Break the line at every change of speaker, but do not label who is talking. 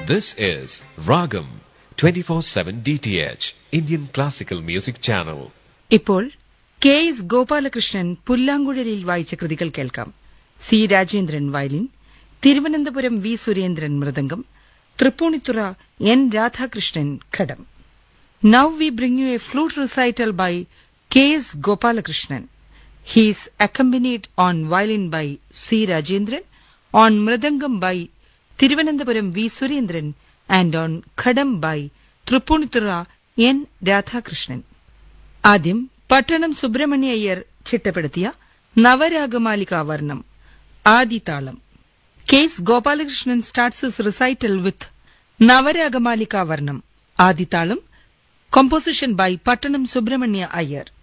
This is Ragam 24/7 DTH Indian Classical Music Channel.
ഇപ്പോൾ K S Gopalakrishnan പുല്ലാങ്കുഴലിൽ വായിച്ച കൃതികൾ കേൾക്കാം C Rajendran violin Thiruvananthapuram V Surendran mridangam Tripunithura N Radhakrishnan ghatam now we bring you a flute recital by K S Gopalakrishnan he's accompanied on violin by C Rajendran on mridangam by Thiruvananthapuram V Surendran and on ghatam by Tripunithura N Radhakrishnan ആദ്യം പട്ടണം സുബ്രഹ്മണ്യ അയ്യർ ചിട്ടപ്പെടുത്തിയ Navaragamalika varnam adi talam K S Gopalakrishnan starts recital with Navaragamalika varnam adi talam composition by പട്ടണം സുബ്രഹ്മണ്യ അയ്യർ